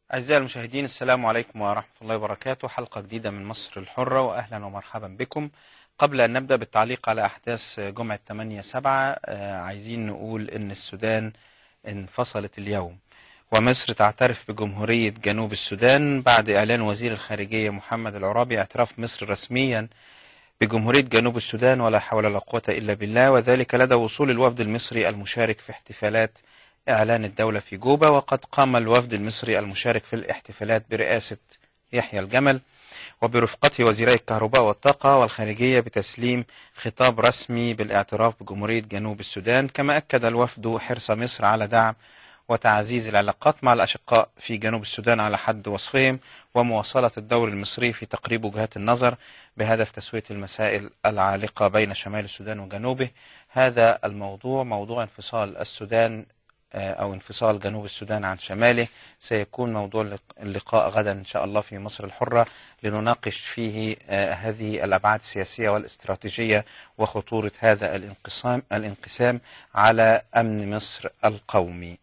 أعزائي المشاهدين السلام عليكم ورحمة الله وبركاته حلقة جديدة من مصر الحرة وأهلا ومرحبا بكم قبل أن نبدأ بالتعليق على أحداث جمعة 8 7 عايزين نقول أن السودان انفصلت اليوم ومصر تعترف بجمهورية جنوب السودان بعد إعلان وزير الخارجية محمد العرابي اعتراف مصر رسميا بجمهورية جنوب السودان ولا حول ولا قوة إلا بالله وذلك لدى وصول الوفد المصري المشارك في احتفالات إعلان الدولة في جوبا وقد قام الوفد المصري المشارك في الاحتفالات برئاسة يحيى الجمل وبرفقته وزيري الكهرباء والطاقة والخارجية بتسليم خطاب رسمي بالاعتراف بجمهورية جنوب السودان كما أكد الوفد حرص مصر على دعم وتعزيز العلاقات مع الأشقاء في جنوب السودان على حد وصفهم ومواصلة الدور المصري في تقريب وجهات النظر بهدف تسوية المسائل العالقة بين شمال السودان وجنوبه هذا الموضوع موضوع انفصال السودان أو انفصال جنوب السودان عن شماله سيكون موضوع اللقاء غدا إن شاء الله في مصر الحرة لنناقش فيه هذه الأبعاد السياسية والاستراتيجية وخطورة هذا الانقسام, الانقسام على أمن مصر القومي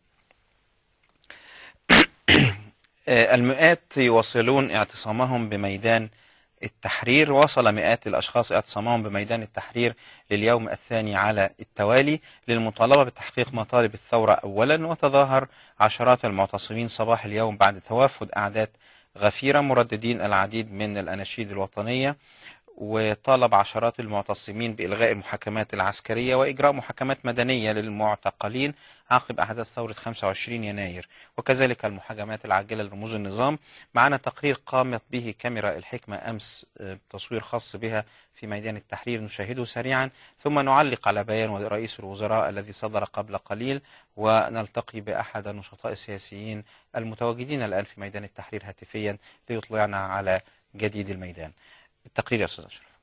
المئات يواصلون اعتصامهم بميدان التحرير وصل مئات الأشخاص اعتصامهم بميدان التحرير لليوم الثاني على التوالي للمطالبة بتحقيق مطالب الثورة أولا وتظاهر عشرات المعتصمين صباح اليوم بعد توافد أعداد غفيرة مرددين العديد من الأناشيد الوطنية وطالب عشرات المعتصمين بإلغاء المحاكمات العسكرية وإجراء محاكمات مدنية للمعتقلين عقب أحداث ثورة 25 يناير وكذلك المحاكمات العاجلة لرموز النظام معنا تقرير قامت به كاميرا الحكمة أمس تصوير خاص بها في ميدان التحرير نشاهده سريعا ثم نعلق على بيان رئيس الوزراء الذي صدر قبل قليل ونلتقي بأحد النشطاء السياسيين المتواجدين الآن في ميدان التحرير هاتفيا ليطلعنا على جديد الميدان التقرير يا استاذ اشرف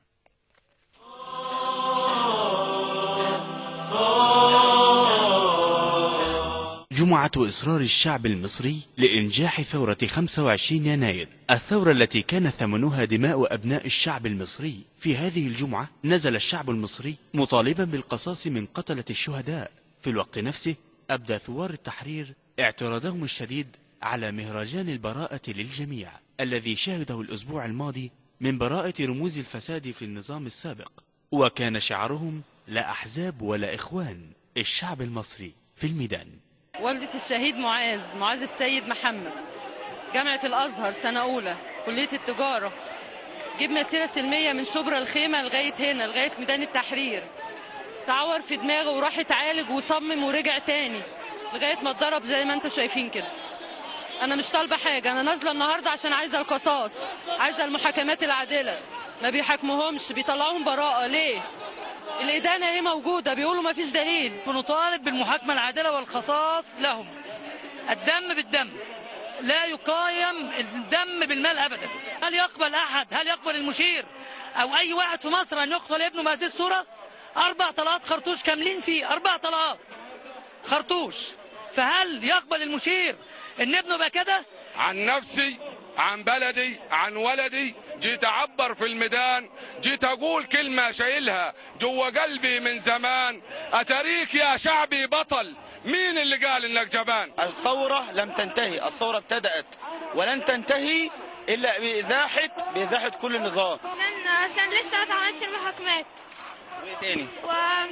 جمعة إصرار الشعب المصري لإنجاح ثورة 25 يناير الثورة التي كان ثمنها دماء أبناء الشعب المصري في هذه الجمعة نزل الشعب المصري مطالبا بالقصاص من قتلة الشهداء في الوقت نفسه أبدى ثوار التحرير اعتراضهم الشديد على مهرجان البراءة للجميع الذي شهده الأسبوع الماضي من براءة رموز الفساد في النظام السابق وكان شعارهم لا أحزاب ولا إخوان الشعب المصري في الميدان والدة الشهيد معاذ معاذ السيد محمد جامعة الأزهر سنة أولى كلية التجارة جيب مسيرة سلمية من شبرا الخيمة لغاية هنا لغاية ميدان التحرير تعور في دماغه وراح يتعالج وصمم ورجع تاني لغاية ما اتضرب زي ما انتم شايفين كده انا مش طالبه حاجه انا نازله النهارده عشان عايزه القصاص عايزه المحاكمات العادله ما بيحاكموهمش بيطلعوهم براءه ليه الادانه اهي موجوده بيقولوا ما فيش دليل بنطالب بالمحاكمه العادله والقصاص لهم الدم بالدم لا يقايم الدم بالمال ابدا هل يقبل احد هل يقبل المشير او اي واحد في مصر ان يقتل ابنه بهذه الصوره اربع طلقات خرطوش كاملين فيه اربع طلقات خرطوش فهل يقبل المشير ان ابنه بقى كده عن نفسي عن بلدي عن ولدي جيت اعبر في الميدان جيت اقول كلمة شايلها جوا قلبي من زمان اتريك يا شعبي بطل مين اللي قال انك جبان الثورة لم تنتهي الثورة ابتدأت ولن تنتهي الا بازاحة بازاحة كل النظام عشان عشان لسه ما اتعملتش المحاكمات وايه تاني و...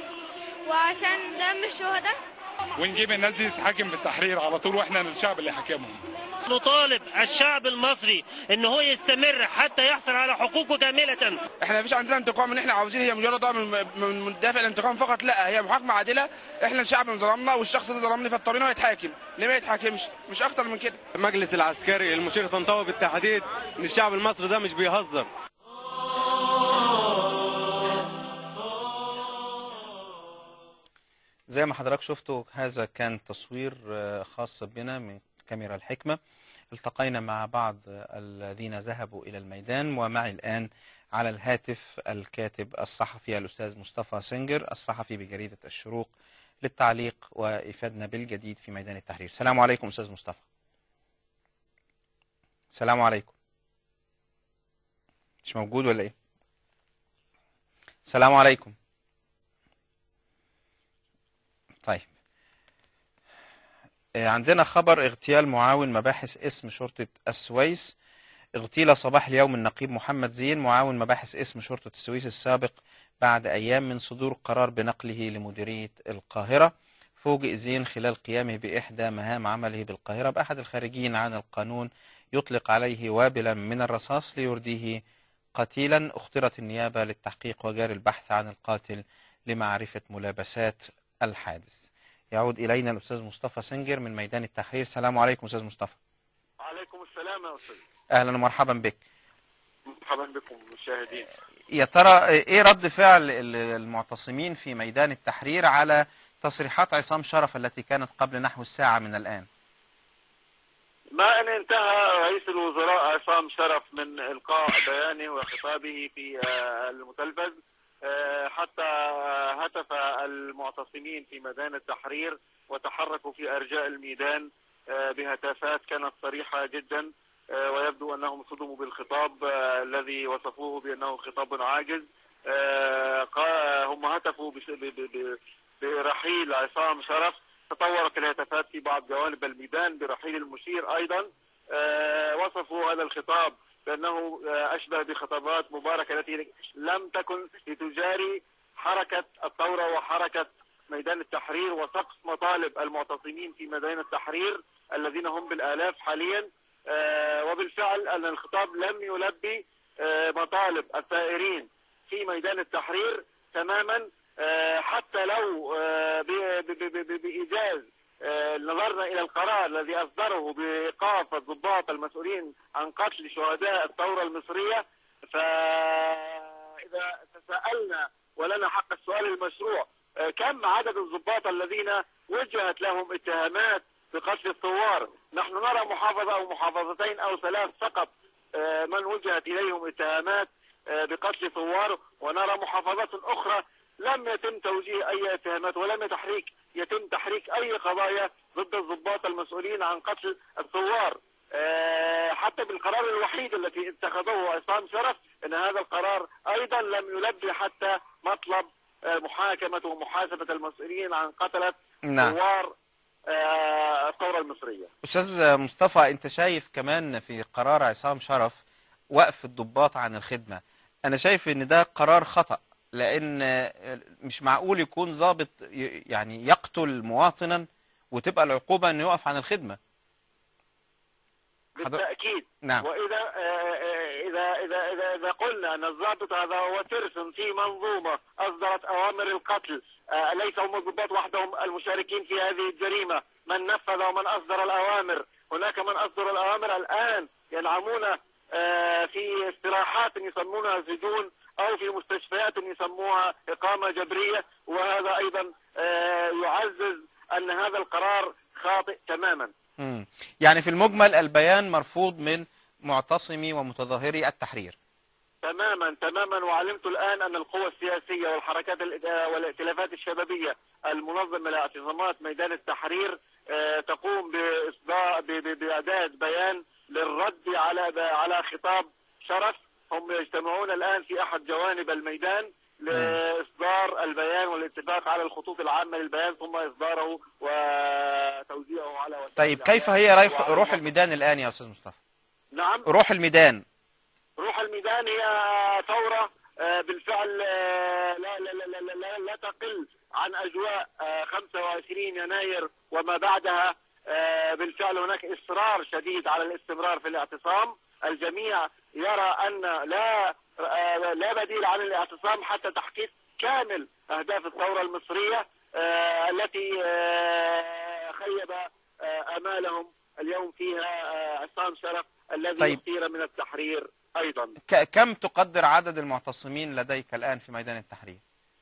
وعشان دم الشهداء ونجيب الناس دي تتحاكم بالتحرير على طول واحنا الشعب اللي حاكمهم نطالب الشعب المصري ان هو يستمر حتى يحصل على حقوقه كامله احنا مفيش عندنا انتقام ان احنا عاوزين هي مجرد من من دافع الانتقام فقط لا هي محاكمه عادله احنا الشعب اللي ظلمنا والشخص اللي ظلمني فاضطرينا يتحاكم ليه ما يتحاكمش مش اكتر من كده المجلس العسكري المشير طنطاوي بالتحديد ان الشعب المصري ده مش بيهزر زي ما حضرتك شفتوا هذا كان تصوير خاص بنا من كاميرا الحكمة التقينا مع بعض الذين ذهبوا إلى الميدان ومعي الآن على الهاتف الكاتب الصحفي الأستاذ مصطفى سنجر الصحفي بجريدة الشروق للتعليق وإفادنا بالجديد في ميدان التحرير السلام عليكم أستاذ مصطفى السلام عليكم مش موجود ولا إيه السلام عليكم طيب آه، عندنا خبر اغتيال معاون مباحث اسم شرطة السويس اغتيل صباح اليوم النقيب محمد زين معاون مباحث اسم شرطة السويس السابق بعد أيام من صدور قرار بنقله لمديرية القاهرة فوجئ زين خلال قيامه بإحدى مهام عمله بالقاهرة بأحد الخارجين عن القانون يطلق عليه وابلا من الرصاص ليرديه قتيلا اخترت النيابة للتحقيق وجاري البحث عن القاتل لمعرفة ملابسات الحادث يعود إلينا الأستاذ مصطفى سنجر من ميدان التحرير السلام عليكم أستاذ مصطفى عليكم السلام يا أستاذ أهلا ومرحبا بك مرحبا بكم مشاهدين يا ترى إيه رد فعل ال- المعتصمين في ميدان التحرير على تصريحات عصام شرف التي كانت قبل نحو الساعة من الآن ما أن انتهى رئيس الوزراء عصام شرف من إلقاء بيانه وخطابه في آه، المتلفز آه، حتى هتف المعتصمين في ميدان التحرير وتحركوا في أرجاء الميدان آه، بهتافات كانت صريحة جدا آه، ويبدو أنهم صدموا بالخطاب آه، الذي وصفوه بأنه خطاب عاجز آه، قا- هم هتفوا بس- ب- ب- ب- برحيل عصام شرف تطورت الهتافات في بعض جوانب الميدان برحيل المشير ايضا آه، وصفوا هذا الخطاب بانه آه، اشبه بخطابات مبارك التي لم تكن لتجاري حركه الثوره وحركه ميدان التحرير وسقف مطالب المعتصمين في ميدان التحرير الذين هم بالالاف حاليا آه، وبالفعل ان الخطاب لم يلبي آه، مطالب الثائرين في ميدان التحرير تماما آه، حتى لو آه، ب- ب- ب- ب- بإيجاز آه، نظرنا إلى القرار الذي أصدره بإيقاف الضباط المسؤولين عن قتل شهداء الثورة المصرية فإذا تساءلنا ولنا حق السؤال المشروع آه، كم عدد الضباط الذين وجهت لهم اتهامات بقتل الثوار نحن نرى محافظة أو محافظتين أو ثلاث فقط آه، من وجهت إليهم اتهامات آه، بقتل ثوار ونرى محافظات أخرى لم يتم توجيه أي اتهامات ولم تحريك يتم تحريك أي قضايا ضد الضباط المسؤولين عن قتل الثوار آه، حتى بالقرار الوحيد الذي اتخذه عصام شرف ان هذا القرار ايضا لم يلبي حتى مطلب آه، محاكمة ومحاسبة المسؤولين عن قتلة نعم. ثوار آه، الثورة المصرية أستاذ مصطفى أنت شايف كمان في قرار عصام شرف وقف الضباط عن الخدمة أنا شايف أن ده قرار خطأ لأن مش معقول يكون ضابط ي- يعني يقتل مواطنا وتبقى العقوبة أنه يقف عن الخدمة حضر- بالتأكيد نعم. وإذا آه، آه، إذا إذا إذا إذا قلنا أن الضابط هذا هو ترس في منظومة أصدرت أوامر القتل آه، ليس هم الضباط وحدهم المشاركين في هذه الجريمة من نفذ ومن أصدر الأوامر هناك من أصدر الأوامر الآن ينعمون آه، في استراحات يسمونها سجون أو في مستشفيات يسموها إقامة جبرية وهذا أيضا آه، يعزز أن هذا القرار خاطئ تماما مم. يعني في المجمل البيان مرفوض من معتصمي ومتظاهري التحرير تماما تماما وعلمت الان ان القوى السياسيه والحركات الإد- آه، والائتلافات الشبابيه المنظمه لاعتصامات ميدان التحرير آه، تقوم باصداء ب- ب- باعداد بيان للرد على ب- على خطاب شرف هم يجتمعون الان في احد جوانب الميدان لاصدار البيان والاتفاق على الخطوط العامه للبيان ثم اصداره وتوزيعه على وسائل طيب كيف هي الإعلام ريح- وعلى روح الميدان الآن يا أستاذ مصطفى نعم روح الميدان روح الميدان هي ثورة آه، بالفعل آه، لا لا لا لا لا, لا, لا تقل عن أجواء آه، 25 يناير وما بعدها آه، بالفعل هناك إصرار شديد على الاستمرار في الاعتصام الجميع يرى أن لا آه، لا بديل عن الاعتصام حتى تحقيق كامل أهداف الثورة المصرية آه، التي آه، خيب آه، آمالهم اليوم فيها آه، عصام شرف الذي طيب. اختير من التحرير أيضا ك- كم تقدر عدد المعتصمين لديك الآن في ميدان التحرير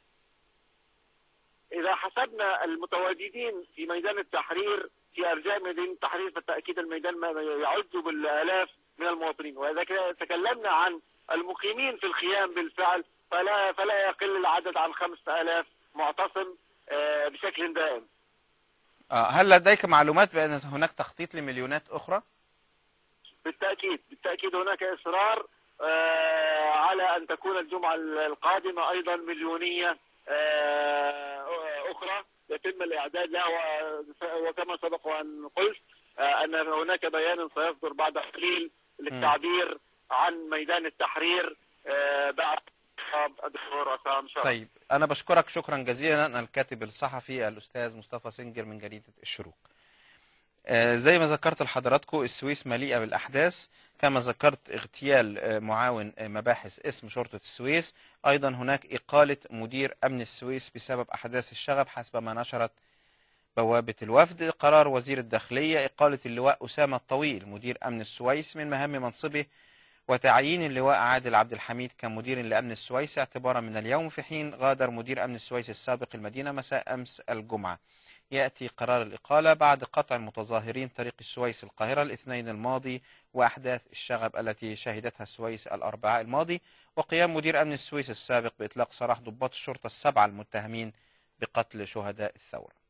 إذا حسبنا المتواجدين في ميدان التحرير في أرجاء ميدان التحرير فالتأكيد الميدان ما يعد بالآلاف من المواطنين وإذا ك- تكلمنا عن المقيمين في الخيام بالفعل فلا فلا يقل العدد عن خمسة آلاف معتصم آه، بشكل دائم آه، هل لديك معلومات بأن هناك تخطيط لمليونات أخرى بالتأكيد بالتأكيد هناك إصرار آه، على أن تكون الجمعة القادمة أيضا مليونية آه، أخرى يتم الاعداد له و- وكما سبق وان قلت آه، ان هناك بيان سيصدر بعد قليل للتعبير عن ميدان التحرير آه، بعد خطاب الدكتور عصام شرف طيب أنا بشكرك شكرا جزيلا الكاتب الصحفي الأستاذ مصطفى سنجر من جريدة الشروق آه، زي ما ذكرت لحضراتكم السويس مليئة بالأحداث كما ذكرت اغتيال آه، معاون آه، مباحث اسم شرطة السويس أيضا هناك إقالة مدير أمن السويس بسبب أحداث الشغب حسب ما نشرت بوابة الوفد قرار وزير الداخلية إقالة اللواء أسامة الطويل مدير أمن السويس من مهام منصبه وتعيين اللواء عادل عبد الحميد كمدير لأمن السويس اعتبارا من اليوم في حين غادر مدير أمن السويس السابق المدينة مساء أمس الجمعة يأتي قرار الإقالة بعد قطع المتظاهرين طريق السويس القاهرة الاثنين الماضي وأحداث الشغب التي شهدتها السويس الأربعاء الماضي وقيام مدير أمن السويس السابق بإطلاق سراح ضباط الشرطة السبعة المتهمين بقتل شهداء الثورة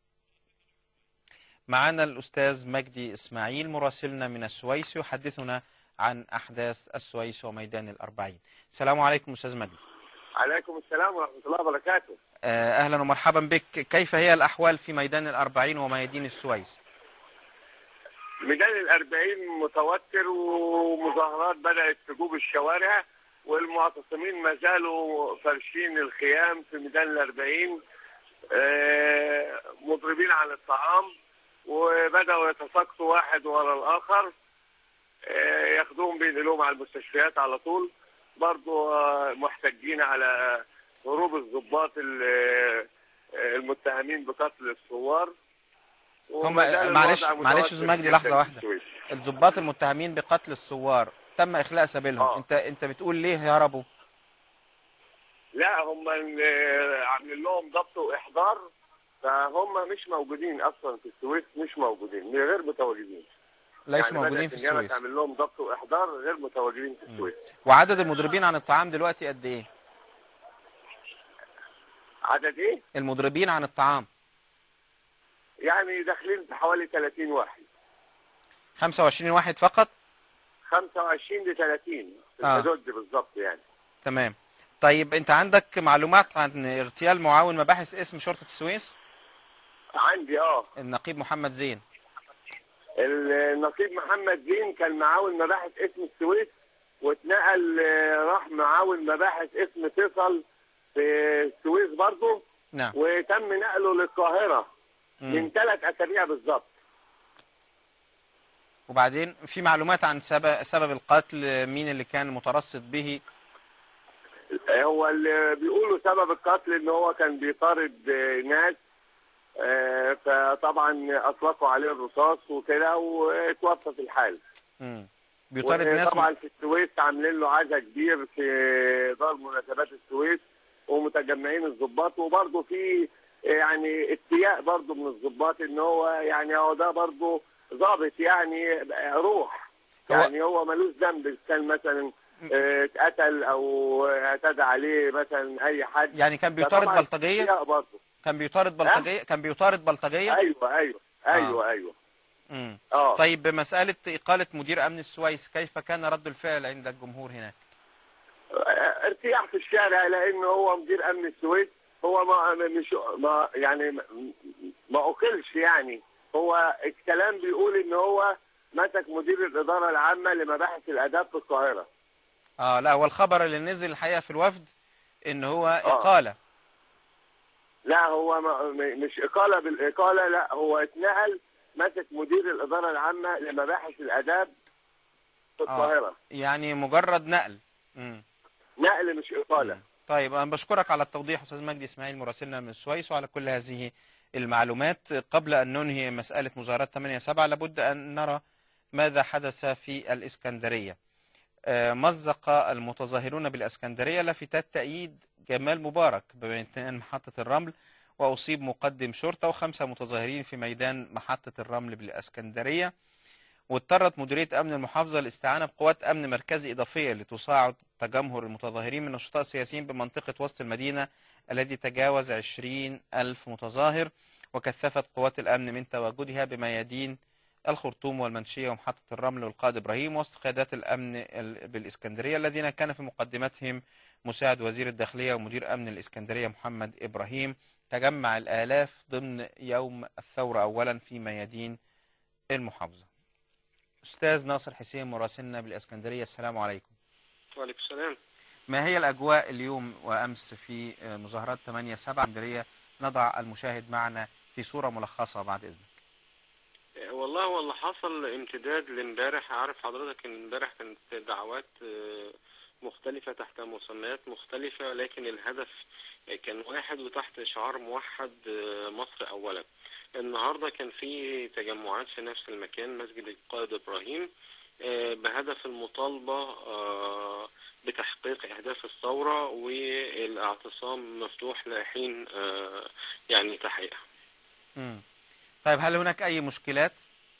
معنا الأستاذ مجدي إسماعيل مراسلنا من السويس يحدثنا عن أحداث السويس وميدان الأربعين السلام عليكم أستاذ مجدي عليكم السلام ورحمة الله وبركاته آه، أهلا ومرحبا بك كيف هي الأحوال في ميدان الأربعين وميادين السويس ميدان الأربعين متوتر ومظاهرات بدأت تجوب الشوارع والمعتصمين ما زالوا فرشين الخيام في ميدان الأربعين آه، مضربين عن الطعام وبدأوا يتساقطوا واحد ورا الآخر آه، ياخدوهم بينقلوهم على المستشفيات على طول برضو آه، محتجين على هروب الضباط ال- آه، المتهمين بقتل الثوار هم وما زال معلش الوضع معلش متوتر أستاذ مجدي جداً لحظة في واحدة السويس. الضباط المتهمين بقتل الثوار تم إخلاء سبيلهم آه. أنت أنت بتقول ليه هربوا لا هم ال- عاملين لهم ضبط واحضار فهم مش موجودين اصلا في السويس مش موجودين غير متواجدين ليسوا يعني موجودين بدأت في النيابة السويس تعمل لهم ضبط واحضار غير متواجدين في السويس وعدد المضربين عن الطعام دلوقتي قد إيه عدد ايه؟ المضربين عن الطعام يعني داخلين في حوالي 30 واحد 25 واحد فقط 25 ل 30 في آه. الحدود دي بالظبط يعني تمام طيب أنت عندك معلومات عن اغتيال معاون مباحث اسم شرطة السويس عندي اه النقيب محمد زين النقيب محمد زين كان معاون مباحث اسم السويس واتنقل آه، راح معاون مباحث اسم فيصل في السويس برضه نعم وتم نقله للقاهرة مم. من ثلاث أسابيع بالظبط وبعدين في معلومات عن سبب سبب القتل مين اللي كان مترصد به هو اللي بيقولوا سبب القتل ان هو كان بيطارد آه، ناس آه، فطبعا اطلقوا عليه الرصاص وكده واتوفى في الحال مم. بيطارد ناس طبعا في السويس عاملين له عزا كبير في دار مناسبات السويس ومتجمعين الضباط وبرضه في يعني استياء برضه من الضباط ان هو يعني هو ده برضه ضابط يعني روح يعني هو ملوش ذنب كان مثلا آه، اتقتل او اعتدى عليه مثلا اي حد يعني كان بيطارد فطبعاً بلطجية؟ استياء برضه كان بيطارد بلطجية كان بيطارد بلطجية ايوه ايوه ايوه ايوه مم. اه طيب بمسألة إقالة مدير أمن السويس كيف كان رد الفعل عند الجمهور هناك ارتياح في الشارع لان هو مدير امن السويس هو ما مش ما يعني ما- ما اقلش يعني هو الكلام بيقول ان هو مسك مدير الاداره العامه لمباحث الاداب في القاهره اه لا هو الخبر اللي نزل الحقيقة في الوفد ان هو إقالة لا هو ما م- مش اقاله بالاقاله لا هو اتنقل مسك مدير الاداره العامه لمباحث الاداب في القاهره يعني مجرد نقل مم. نقل مش اقاله طيب أنا بشكرك على التوضيح أستاذ مجدي إسماعيل مراسلنا من السويس وعلى كل هذه المعلومات قبل أن ننهي مسألة مظاهرات 8 7 لابد أن نرى ماذا حدث في الإسكندرية آه، مزق المتظاهرون بالإسكندرية لافتات تأييد جمال مبارك بميدان محطة الرمل وأصيب مقدم شرطة وخمسة متظاهرين في ميدان محطة الرمل بالإسكندرية واضطرت مديرية أمن المحافظة للاستعانة بقوات أمن مركزي إضافية لتصاعد تجمهر المتظاهرين من نشطاء سياسيين بمنطقة وسط المدينة الذي تجاوز 20 ألف متظاهر وكثفت قوات الأمن من تواجدها بميادين الخرطوم والمنشية ومحطة الرمل والقائد إبراهيم وسط قيادات الأمن ال- بالإسكندرية الذين كان في مقدمتهم مساعد وزير الداخلية ومدير أمن الإسكندرية محمد إبراهيم تجمع الآلاف ضمن يوم الثورة أولا في ميادين المحافظة أستاذ ناصر حسين مراسلنا بالإسكندرية السلام عليكم وعليكم السلام ما هي الأجواء اليوم وأمس في مظاهرات 8 7 اسكندرية نضع المشاهد معنا في صورة ملخصة بعد إذنك والله هو اللي حصل امتداد لامبارح عارف حضرتك ان امبارح كانت دعوات آه، مختلفة تحت مسميات مختلفة لكن الهدف كان واحد وتحت شعار موحد آه، مصر أولا النهاردة كان في تجمعات في نفس المكان مسجد القائد إبراهيم آه، بهدف المطالبة آه، بتحقيق أهداف الثورة والاعتصام مفتوح لحين آه، يعني تحقيقها مم. طيب هل هناك أي مشكلات؟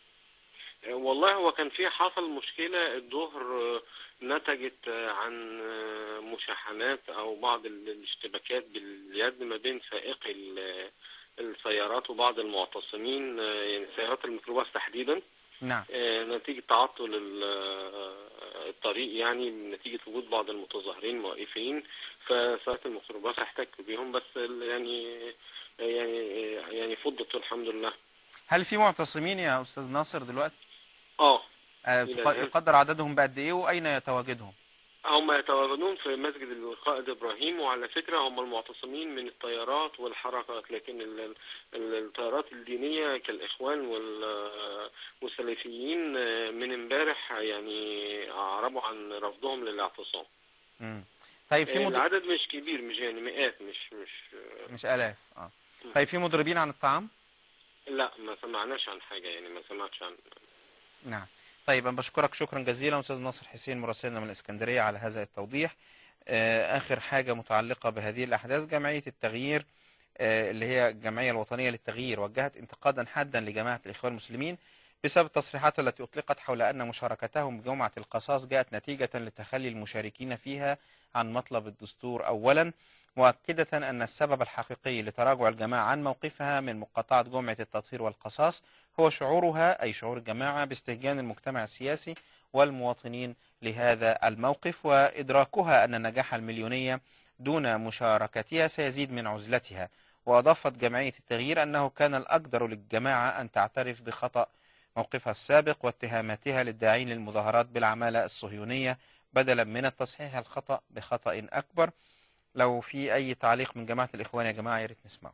والله هو كان في حصل مشكلة الظهر آه، نتجت آه، عن آه، مشاحنات أو بعض ال- الاشتباكات باليد ما بين سائقي ال- السيارات وبعض المعتصمين آه، يعني سيارات الميكروباص تحديدا نعم آه، نتيجة تعطل ال- آه، الطريق يعني نتيجة وجود بعض المتظاهرين واقفين فسائق الميكروباص احتكوا بيهم بس ال- يعني يعني يعني فضت الحمد لله هل في معتصمين يا أستاذ ناصر دلوقتي؟ اه آه، إلى تق- الآن. يقدر عددهم بقد إيه وأين يتواجدهم؟ هم يتواجدون في مسجد القائد ابراهيم وعلى فكره هم المعتصمين من التيارات والحركات لكن ال- ال- التيارات الدينيه كالاخوان وال- والسلفيين من امبارح يعني اعربوا عن رفضهم للاعتصام مم. طيب في مض... العدد مش كبير مش يعني مئات مش مش مش آلاف اه طيب في مضربين عن الطعام؟ لا ما سمعناش عن حاجه يعني ما سمعتش عن نعم طيب أنا بشكرك شكرا جزيلا أستاذ ناصر حسين مراسلنا من الإسكندرية على هذا التوضيح آه، آخر حاجة متعلقة بهذه الأحداث جمعية التغيير آه، اللي هي الجمعية الوطنية للتغيير وجهت انتقادا حادا لجماعة الإخوان المسلمين بسبب التصريحات التي أطلقت حول أن مشاركتهم بجمعة القصاص جاءت نتيجة لتخلي المشاركين فيها عن مطلب الدستور أولا مؤكدة أن السبب الحقيقي لتراجع الجماعة عن موقفها من مقاطعة جمعة التطهير والقصاص هو شعورها أي شعور الجماعة باستهجان المجتمع السياسي والمواطنين لهذا الموقف وإدراكها أن النجاح المليونية دون مشاركتها سيزيد من عزلتها وأضافت جمعية التغيير أنه كان الأقدر للجماعة أن تعترف بخطأ موقفها السابق واتهاماتها للداعين للمظاهرات بالعمالة الصهيونية بدلا من التصحيح الخطأ بخطأ أكبر لو في أي تعليق من جماعة الإخوان يا جماعة يا ريت نسمعه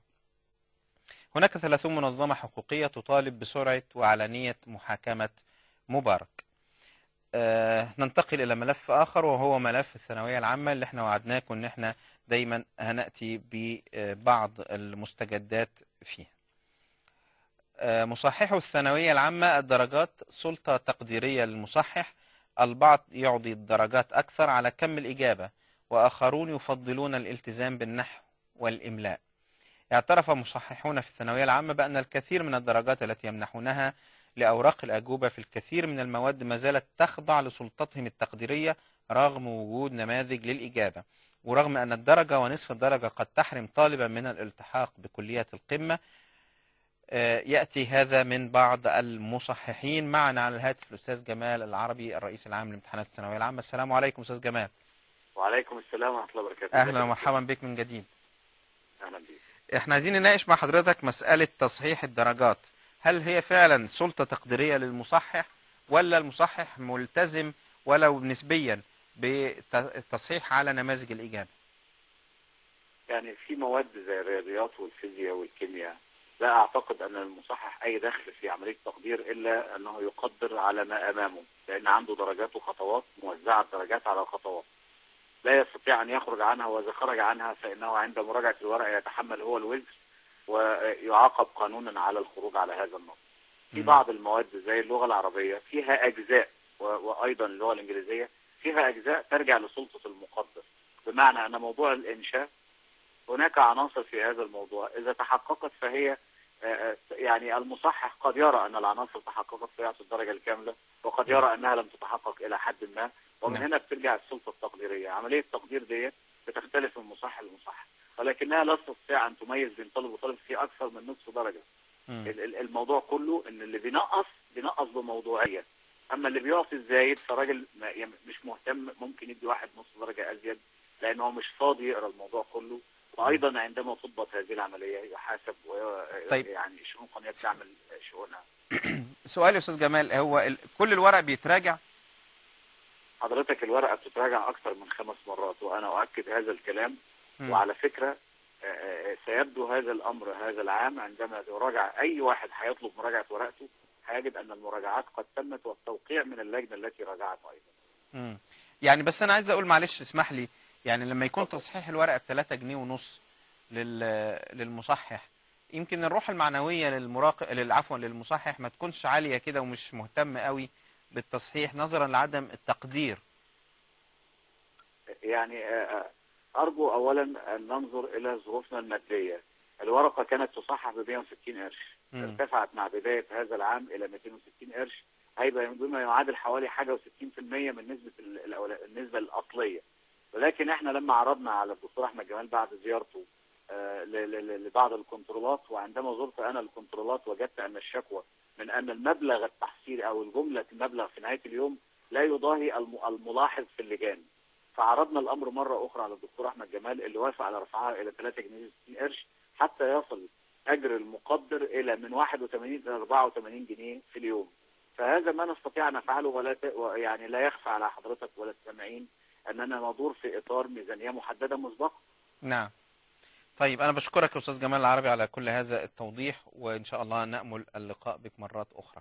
هناك 30 منظمة حقوقية تطالب بسرعة وعلنية محاكمة مبارك آه ننتقل إلى ملف آخر وهو ملف الثانوية العامة اللي احنا وعدناكم ان احنا دايما هنأتي ببعض المستجدات فيه آه مصححو الثانوية العامة الدرجات سلطة تقديرية للمصحح البعض يعطي الدرجات أكثر على كم الإجابة وآخرون يفضلون الالتزام بالنحو والإملاء اعترف مصححون في الثانوية العامة بأن الكثير من الدرجات التي يمنحونها لأوراق الأجوبة في الكثير من المواد ما زالت تخضع لسلطتهم التقديرية رغم وجود نماذج للإجابة ورغم أن الدرجة ونصف الدرجة قد تحرم طالبا من الالتحاق بكليات القمة آه، يأتي هذا من بعض المصححين معنا على الهاتف الأستاذ جمال العربي الرئيس العام لامتحانات الثانوية العامة السلام عليكم أستاذ جمال وعليكم السلام ورحمة الله وبركاته أهلا ومرحبا بك من جديد أهلا بك احنا عايزين نناقش مع حضرتك مسألة تصحيح الدرجات هل هي فعلا سلطة تقديرية للمصحح ولا المصحح ملتزم ولو نسبيا بالتصحيح على نماذج الإجابة يعني في مواد زي الرياضيات والفيزياء والكيمياء لا أعتقد أن المصحح أي دخل في عملية تقدير إلا أنه يقدر على ما أمامه لأن عنده درجات وخطوات موزعة الدرجات على خطوات لا يستطيع أن يخرج عنها وإذا خرج عنها فإنه عند مراجعة الورقة يتحمل هو الوزر ويعاقب قانونا على الخروج على هذا النص في بعض المواد زي اللغة العربية فيها أجزاء و- وأيضا اللغة الإنجليزية فيها أجزاء ترجع لسلطة المقدر بمعنى أن موضوع الإنشاء هناك عناصر في هذا الموضوع إذا تحققت فهي آه، آه، يعني المصحح قد يرى أن العناصر تحققت فيعطي الدرجة الكاملة وقد يرى أنها لم تتحقق إلى حد ما ومن نعم. هنا بترجع السلطة التقديرية عملية التقدير دي بتختلف من مصحح لمصحح ولكنها لا تستطيع أن تميز بين طالب وطالب في أكثر من نصف درجة ال- ال- الموضوع كله ان اللي بينقص بينقص بموضوعيه اما اللي بيعطي الزايد فراجل ما- يعني مش مهتم ممكن يدي واحد نص درجه ازيد لان هو مش فاضي يقرا الموضوع كله وايضا عندما تضبط هذه العمليه يحاسب طيب. يعني شؤون قانونيه تعمل شؤونها سؤال يا استاذ جمال هو ال- كل الورق بيتراجع حضرتك الورقه بتتراجع اكثر من خمس مرات وانا اؤكد هذا الكلام مم. وعلى فكره آه، آه، سيبدو هذا الامر هذا العام عندما يراجع اي واحد هيطلب مراجعه ورقته هيجد ان المراجعات قد تمت والتوقيع من اللجنه التي راجعت ايضا مم. يعني بس انا عايز اقول معلش اسمح لي يعني لما يكون تصحيح الورقه ب 3 جنيه ونص لل للمصحح يمكن الروح المعنويه للمراقب لل- عفوا للمصحح ما تكونش عاليه كده ومش مهتم قوي بالتصحيح نظرا لعدم التقدير يعني آه، آه، ارجو اولا ان ننظر الى ظروفنا الماديه الورقه كانت تصحح ب 160 قرش مم. ارتفعت مع بدايه هذا العام الى 260 قرش هيبقى بما يعادل حوالي حاجه و60% من نسبه ال- الأولا- النسبه الاصليه ولكن احنا لما عرضنا على الدكتور احمد جمال بعد زيارته آه، ل- ل- لبعض الكنترولات وعندما زرت انا الكنترولات وجدت ان الشكوى من ان المبلغ التحصيلي او الجمله المبلغ في نهايه اليوم لا يضاهي الم- الملاحظ في اللجان فعرضنا الامر مره اخرى على الدكتور احمد جمال اللي وافق على رفعها الى 3 جنيه 60 قرش حتى يصل اجر المقدر الى من 81 الى 84 جنيه في اليوم فهذا ما نستطيع ان نفعله ولا ت... يعني لا يخفى على حضرتك ولا السامعين اننا ندور في اطار ميزانيه محدده مسبقا نعم طيب انا بشكرك يا استاذ جمال العربي على كل هذا التوضيح وان شاء الله نامل اللقاء بك مرات اخرى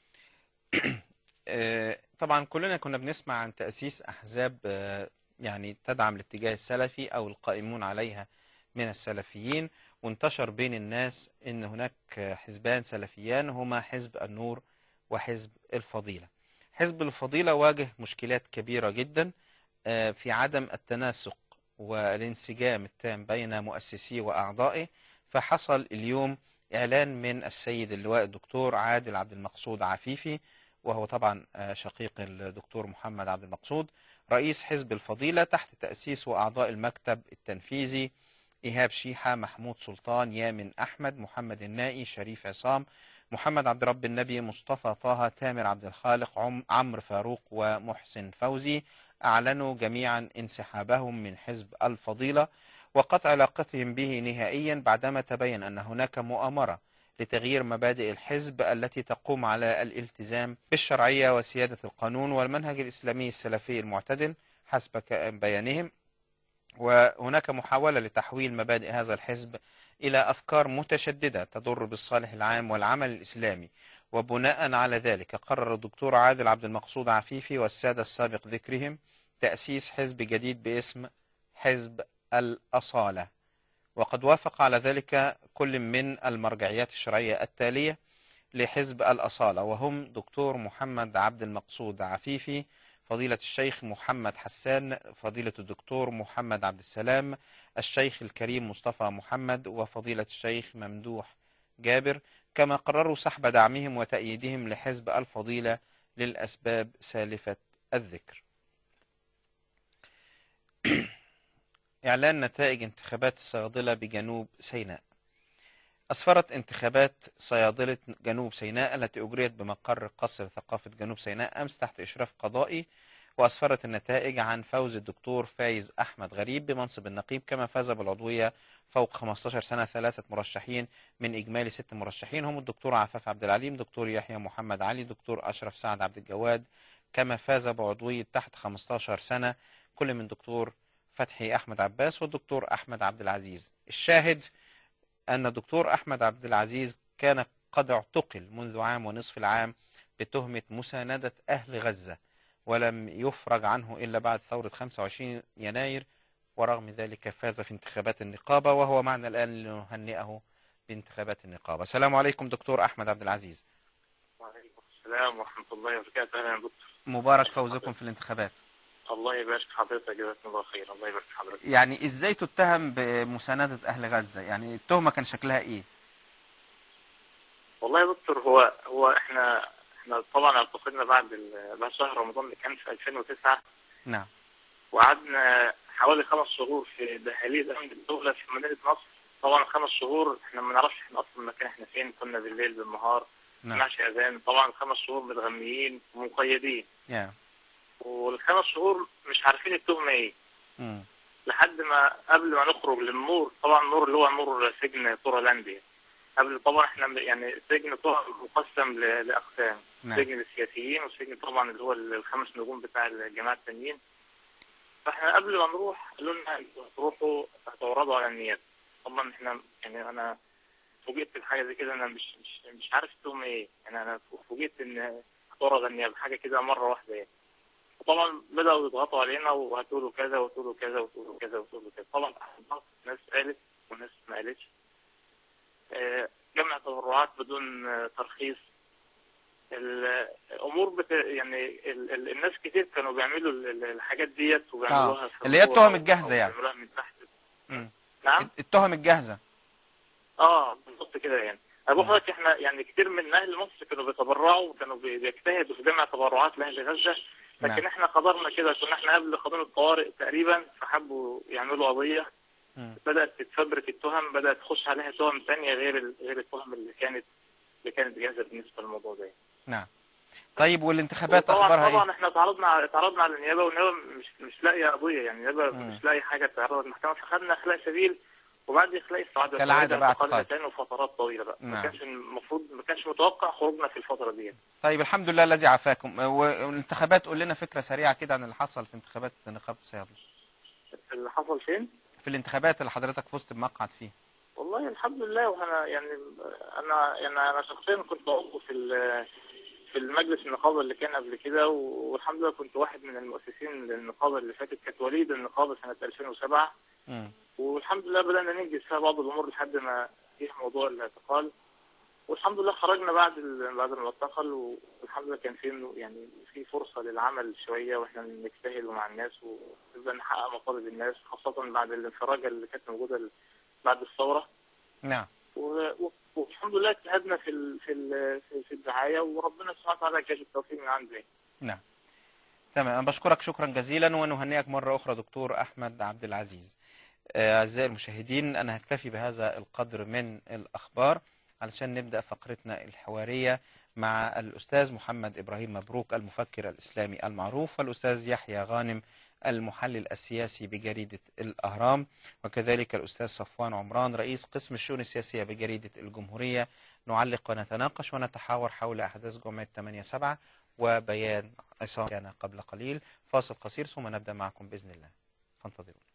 آه، طبعا كلنا كنا بنسمع عن تاسيس احزاب آه، يعني تدعم الاتجاه السلفي او القائمون عليها من السلفيين وانتشر بين الناس ان هناك حزبان سلفيان هما حزب النور وحزب الفضيله حزب الفضيله واجه مشكلات كبيره جدا آه، في عدم التناسق والانسجام التام بين مؤسسيه وأعضائه فحصل اليوم إعلان من السيد اللواء الدكتور عادل عبد المقصود عفيفي وهو طبعا آه، شقيق الدكتور محمد عبد المقصود رئيس حزب الفضيلة تحت تأسيس وأعضاء المكتب التنفيذي إيهاب شيحة محمود سلطان يامن أحمد محمد النائي شريف عصام محمد عبد رب النبي مصطفى طه تامر عبد الخالق عم عمرو فاروق ومحسن فوزي أعلنوا جميعا انسحابهم من حزب الفضيلة وقطع علاقتهم به نهائيا بعدما تبين أن هناك مؤامرة لتغيير مبادئ الحزب التي تقوم على الالتزام بالشرعية وسيادة القانون والمنهج الإسلامي السلفي المعتدل حسب ك- بيانهم وهناك محاولة لتحويل مبادئ هذا الحزب إلى أفكار متشددة تضر بالصالح العام والعمل الإسلامي وبناء على ذلك قرر الدكتور عادل عبد المقصود عفيفي والسادة السابق ذكرهم تأسيس حزب جديد باسم حزب الأصالة وقد وافق على ذلك كل من المرجعيات الشرعية التالية لحزب الأصالة وهم دكتور محمد عبد المقصود عفيفي فضيلة الشيخ محمد حسان فضيلة الدكتور محمد عبد السلام الشيخ الكريم مصطفى محمد وفضيلة الشيخ ممدوح جابر كما قرروا سحب دعمهم وتأييدهم لحزب الفضيلة للأسباب سالفة الذكر إعلان نتائج انتخابات الصيادلة بجنوب سيناء أسفرت انتخابات صيادلة جنوب سيناء التي أجريت بمقر قصر ثقافة جنوب سيناء أمس تحت إشراف قضائي وأسفرت النتائج عن فوز الدكتور فايز أحمد غريب بمنصب النقيب كما فاز بالعضوية فوق 15 سنة ثلاثة مرشحين من إجمالي ست مرشحين هم الدكتور عفاف عبد العليم دكتور يحيى محمد علي دكتور أشرف سعد عبد الجواد كما فاز بعضوية تحت 15 سنة كل من دكتور فتحي أحمد عباس والدكتور أحمد عبد العزيز الشاهد أن الدكتور أحمد عبد العزيز كان قد اعتقل منذ عام ونصف العام بتهمة مساندة أهل غزة ولم يفرج عنه إلا بعد ثورة 25 يناير ورغم ذلك فاز في انتخابات النقابة وهو معنا الآن لنهنئه بانتخابات النقابة السلام عليكم دكتور أحمد عبد العزيز وعليكم السلام ورحمة الله وبركاته أهلا يا دكتور مبارك فوزكم في الانتخابات الله يبارك في حضرتك جزاك الله خير الله يبارك في حضرتك يعني إزاي تتهم بمساندة أهل غزة يعني التهمة كان شكلها إيه والله يا دكتور هو هو احنا احنا طبعا التقينا بعد ال- بعد شهر رمضان اللي كان في 2009 نعم وقعدنا حوالي خمس شهور في دهاليز امن الدوله في مدينه نصر طبعا خمس شهور احنا ما نعرفش احنا اصلا المكان احنا فين كنا بالليل بالنهار ما نعم سمعش اذان طبعا خمس شهور متغميين ومقيدين يا والخمس شهور مش عارفين التهمه ايه مم. لحد ما قبل ما نخرج للنور طبعا النور اللي هو نور سجن تورالانديا قبل طبعا احنا ب- يعني سجن طبعا مقسم ل- لاقسام نعم. سجن السياسيين وسجن طبعا اللي هو الخمس نجوم بتاع الجماعه التانيين فاحنا قبل ما نروح قالوا لنا انتوا هتروحوا هتعرضوا على النيابه طبعا احنا يعني انا فوجئت بحاجه زي كده انا مش مش مش عارف اسمهم ايه يعني انا فوجئت ان هتعرض على النيابه حاجه كده مره واحده يعني طبعا بدأوا يضغطوا علينا وهتقولوا كذا وتقولوا كذا وتقولوا كذا وتقولوا كذا طبعا تحت الضغط ناس قالت وناس ما قالتش آه، جمع تبرعات بدون آه، ترخيص الامور بت... يعني ال... ال... الناس كتير كانوا بيعملوا ال- ال- الحاجات ديت وبيعملوها اه في اللي هي الصور التهم أو- الجاهزة أو يعني بيعملوها من تحت مم. نعم التهم الجاهزة اه بالظبط كده يعني اقول لحضرتك احنا يعني كتير من اهل مصر كانوا بيتبرعوا وكانوا بي- بيجتهدوا في جمع تبرعات لاهل غزه لكن نعم. احنا قدرنا كده كنا احنا قبل قانون الطوارئ تقريبا فحبوا يعملوا قضيه مم. بدات تتفبرك التهم بدات تخش عليها تهم ثانيه غير ال- غير التهم اللي كانت اللي كانت جاهزه بالنسبه للموضوع ده نعم طيب والانتخابات طبعا اخبارها طبعا ايه احنا تعرضنا تعرضنا على النيابه والنيابه مش مش لاقيه قضيه يعني النيابه مم. مش لاقي حاجه تعرض المحكمه فخدنا اخلاء سبيل وبعد اخلاء السعاده كالعادة بقى انتقلنا اعتقاد. تاني وفترات طويله بقى نعم. ما كانش المفروض ما كانش متوقع خروجنا في الفتره دي طيب الحمد لله الذي عافاكم والانتخابات قول لنا فكرة سريعة كده عن اللي حصل في انتخابات نقابة الصيادلة اللي حصل فين؟ في الانتخابات اللي حضرتك فزت بمقعد فيه والله الحمد لله وانا يعني انا يعني انا شخصيا كنت عضو في ال- في المجلس النقابه اللي كان قبل كده والحمد لله كنت واحد من المؤسسين للنقابه اللي فاتت كانت وليد النقابه سنه 2007 مم. والحمد لله بدأنا ننجز فيها بعض الأمور لحد ما جه موضوع الاعتقال والحمد لله خرجنا بعد ال- بعد ما اعتقل والحمد لله كان في يعني في فرصة للعمل شوية واحنا نجتهد مع الناس ونبدأ نحقق مطالب الناس خاصة بعد الانفراجة اللي كانت موجودة ال- بعد الثورة نعم و- و- والحمد لله اجتهدنا في ال في ال في- في الدعاية وربنا سبحانه وتعالى جاب التوفيق من عنده يعني. نعم تمام أنا بشكرك شكرا جزيلا ونهنئك مرة أخرى دكتور أحمد عبد العزيز آه، أعزائي المشاهدين أنا هكتفي بهذا القدر من الأخبار علشان نبدأ فقرتنا الحوارية مع الأستاذ محمد إبراهيم مبروك المفكر الإسلامي المعروف والأستاذ يحيى غانم المحلل السياسي بجريدة الأهرام وكذلك الأستاذ صفوان عمران رئيس قسم الشؤون السياسية بجريدة الجمهورية نعلق ونتناقش ونتحاور حول أحداث جمعة 8/7 وبيان عصام كان قبل قليل فاصل قصير ثم نبدأ معكم بإذن الله فانتظروا